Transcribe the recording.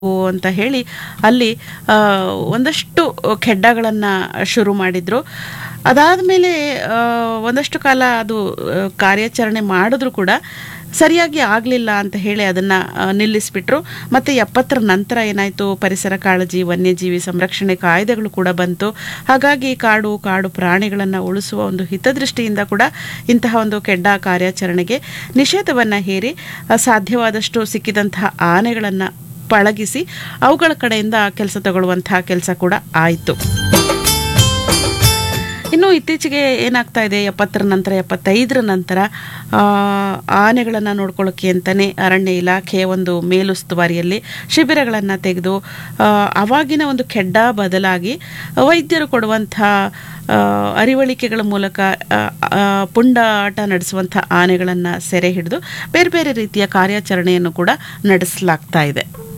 ಅಂತ ಹೇಳಿ ಅಲ್ಲಿ ಆ, ಒಂದಷ್ಟು ಖೆಡ್ಡಗಳನ್ನು ಶುರು ಮಾಡಿದ್ರು ಅದಾದಮೇಲೆ ಒಂದಷ್ಟು ಕಾಲ ಅದು ಆ, ಕಾರ್ಯಾಚರಣೆ ಮಾಡಿದ್ರು ಕೂಡ ಸರಿಯಾಗಿ ಆಗಲಿಲ್ಲ ಅಂತ ಹೇಳಿ ಅದನ್ನು ನಿಲ್ಲಿಸಿಬಿಟ್ರು ಮತ್ತು ಎಪ್ಪತ್ತರ ನಂತರ ಏನಾಯಿತು ಪರಿಸರ ಕಾಳಜಿ ವನ್ಯಜೀವಿ ಸಂರಕ್ಷಣೆ ಕಾಯ್ದೆಗಳು ಕೂಡ ಬಂತು ಹಾಗಾಗಿ ಕಾಡು ಕಾಡು ಪ್ರಾಣಿಗಳನ್ನು ಉಳಿಸುವ ಒಂದು ಹಿತದೃಷ್ಟಿಯಿಂದ ಕೂಡ ಇಂತಹ ಒಂದು ಕೆಡ್ಡ ಕಾರ್ಯಾಚರಣೆಗೆ ನಿಷೇಧವನ್ನು ಹೇರಿ ಆ, ಸಾಧ್ಯವಾದಷ್ಟು ಸಿಕ್ಕಿದಂತಹ ಆನೆಗಳನ್ನು ಪಳಗಿಸಿ ಅವುಗಳ ಕಡೆಯಿಂದ ಕೆಲಸ ತಗೊಳ್ಳುವಂತಹ ಕೆಲಸ ಕೂಡ ಆಯಿತು ಇನ್ನು ಇತ್ತೀಚೆಗೆ ಏನಾಗ್ತಾ ಇದೆ ಎಪ್ಪತ್ತರ ನಂತರ ಎಪ್ಪತ್ತೈದರ ನಂತರ ಆ, ಆನೆಗಳನ್ನು ನೋಡ್ಕೊಳ್ಳೋಕ್ಕೆ ಅಂತಲೇ ಅರಣ್ಯ ಇಲಾಖೆಯ ಒಂದು ಮೇಲುಸ್ತುವಾರಿಯಲ್ಲಿ ಶಿಬಿರಗಳನ್ನು ತೆಗೆದು ಆ, ಅವಾಗಿನ ಒಂದು ಕೆಡ್ಡ ಬದಲಾಗಿ ವೈದ್ಯರು ಕೊಡುವಂಥ ಆ, ಅರಿವಳಿಕೆಗಳ ಮೂಲಕ ಆ, ಆ, ಪುಂಡಾಟ ನಡೆಸುವಂಥ ಆನೆಗಳನ್ನು ಸೆರೆ ಹಿಡಿದು ಬೇರೆ ಬೇರೆ ರೀತಿಯ ಕಾರ್ಯಾಚರಣೆಯನ್ನು ಕೂಡ ನಡೆಸಲಾಗ್ತಾ ಇದೆ